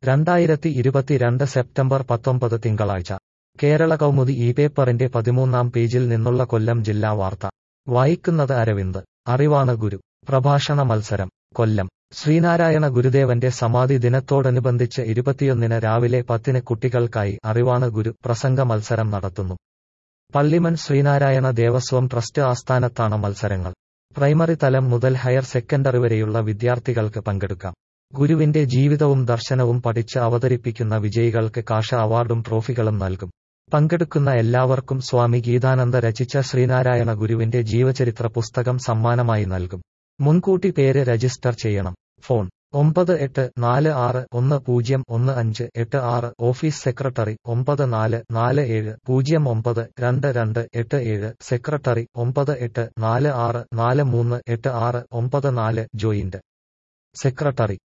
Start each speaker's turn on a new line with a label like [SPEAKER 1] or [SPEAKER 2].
[SPEAKER 1] രണ്ടായിരത്തി ഇരുപത്തിരണ്ട് സെപ്റ്റംബർ പത്തൊമ്പത് തിങ്കളാഴ്ച കേരള കൗമുദി ഈ പേപ്പറിന്റെ പതിമൂന്നാം പേജിൽ നിന്നുള്ള കൊല്ലം ജില്ലാ വാർത്ത വായിക്കുന്നത് അരവിന്ദ് അറിവാണ് ഗുരു പ്രഭാഷണ മത്സരം കൊല്ലം ശ്രീനാരായണ ഗുരുദേവന്റെ സമാധി ദിനത്തോടനുബന്ധിച്ച് ഇരുപത്തിയൊന്നിന് രാവിലെ പത്തിന് കുട്ടികൾക്കായി അറിവാണ് ഗുരു പ്രസംഗ മത്സരം നടത്തുന്നു പള്ളിമൺ ശ്രീനാരായണ ദേവസ്വം ട്രസ്റ്റ് ആസ്ഥാനത്താണ് മത്സരങ്ങൾ പ്രൈമറി തലം മുതൽ ഹയർ സെക്കൻഡറി വരെയുള്ള വിദ്യാർത്ഥികൾക്ക് പങ്കെടുക്കാം ഗുരുവിന്റെ ജീവിതവും ദർശനവും പഠിച്ച് അവതരിപ്പിക്കുന്ന വിജയികൾക്ക് കാഷ അവാർഡും ട്രോഫികളും നൽകും പങ്കെടുക്കുന്ന എല്ലാവർക്കും സ്വാമി ഗീതാനന്ദ രചിച്ച ശ്രീനാരായണ ഗുരുവിന്റെ ജീവചരിത്ര പുസ്തകം സമ്മാനമായി നൽകും മുൻകൂട്ടി പേര് രജിസ്റ്റർ ചെയ്യണം ഫോൺ ഒമ്പത് എട്ട് നാല് ആറ് ഒന്ന് പൂജ്യം ഒന്ന് അഞ്ച് എട്ട് ആറ് ഓഫീസ് സെക്രട്ടറി ഒമ്പത് നാല് നാല് ഏഴ് പൂജ്യം ഒമ്പത് രണ്ട് രണ്ട് എട്ട് ഏഴ് സെക്രട്ടറി ഒമ്പത് എട്ട് നാല് ആറ് നാല് മൂന്ന് എട്ട് ആറ് ഒമ്പത് നാല് ജോയിന്റ് സെക്രട്ടറി